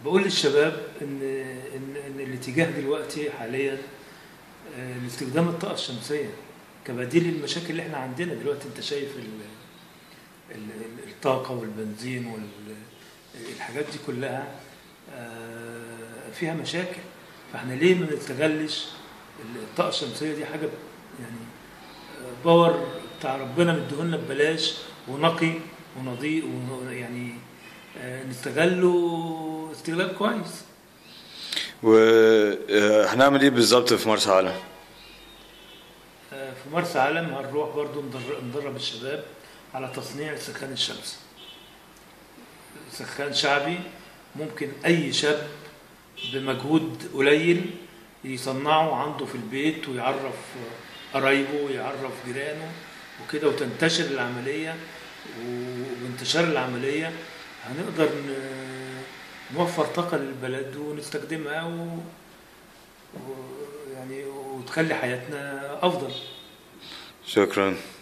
بقول للشباب ان ان ان الاتجاه دلوقتي حاليا آه، لاستخدام الطاقه الشمسيه كبديل للمشاكل اللي احنا عندنا دلوقتي انت شايف ال ال ال- الطاقه والبنزين والحاجات دي كلها آه، فيها مشاكل فاحنا ليه ما نستغلش الطاقه الشمسيه دي حاجه يعني آه، باور بتاع ربنا مديهولنا ببلاش ونقي ونظيف يعني آه، نستغله استغلال كويس وهنعمل ايه بالظبط في مرسى علم آه، في مرسى علم هنروح برضو ندر- ندرب الشباب على تصنيع السخان الشمسي سخان شعبي ممكن أي شاب بمجهود قليل يصنعه عنده في البيت ويعرف قرايبه ويعرف جيرانه وكده وتنتشر العملية وبانتشار العملية هنقدر ن- نوفر طاقة للبلد ونستخدمها و... و... يعني وتخلي حياتنا أفضل شكرا